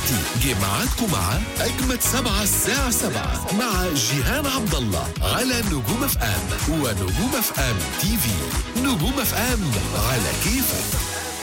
دلوقتي جه ميعادكم مع أجمد سبعة الساعة سبعة مع جيهان عبد الله على نجوم اف ام ونجوم اف ام تي في نجوم اف ام على كيفك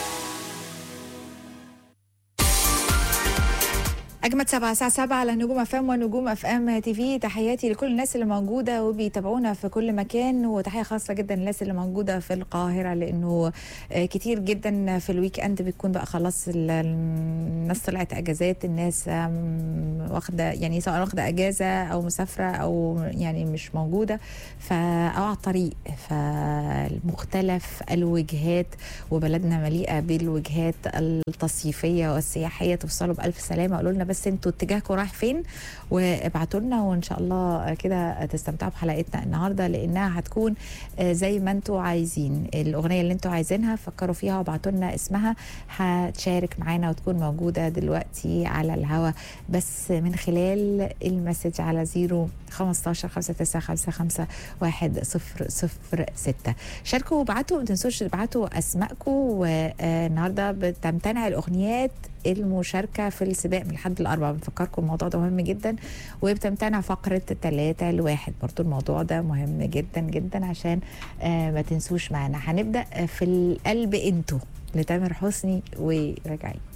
أجمد سبعة الساعة سبعة على نجوم اف ام ونجوم اف ام تي في تحياتي لكل الناس اللي موجودة وبيتابعونا في كل مكان وتحية خاصة جدا للناس اللي موجودة في القاهرة لأنه آه، كتير جدا في الويك اند بيكون بقى خلاص ال- الناس طلعت اجازات الناس آم، واخدة يعني سواء واخدة اجازة أو مسافرة أو يعني مش موجودة ف أو على الطريق فمختلف الوجهات وبلدنا مليئة بالوجهات التصيفية والسياحية توصلوا بألف سلامة قولوا لنا بس انتوا اتجاهكم رايح فين وابعتوا لنا وان شاء الله كده تستمتعوا بحلقتنا النهارده لانها هتكون آه، زي ما انتوا عايزين الاغنيه اللي انتوا عايزينها فكروا فيها وابعتوا لنا اسمها هتشارك معانا وتكون موجوده دلوقتي على الهوا بس من خلال المسج على 0 15 5 9 5 5 1 0 0 6 شاركوا وابعتوا ما تنسوش تبعتوا اسمائكم والنهارده بتمتنع الاغنيات المشاركه في السباق من الحد الاربعاء بنفكركم الموضوع ده مهم جدا وبتمتنع فقره 3 لواحد برضو الموضوع ده مهم جدا جدا عشان آه ما تنسوش معانا هنبدا في القلب انتوا لتامر حسني وراجعين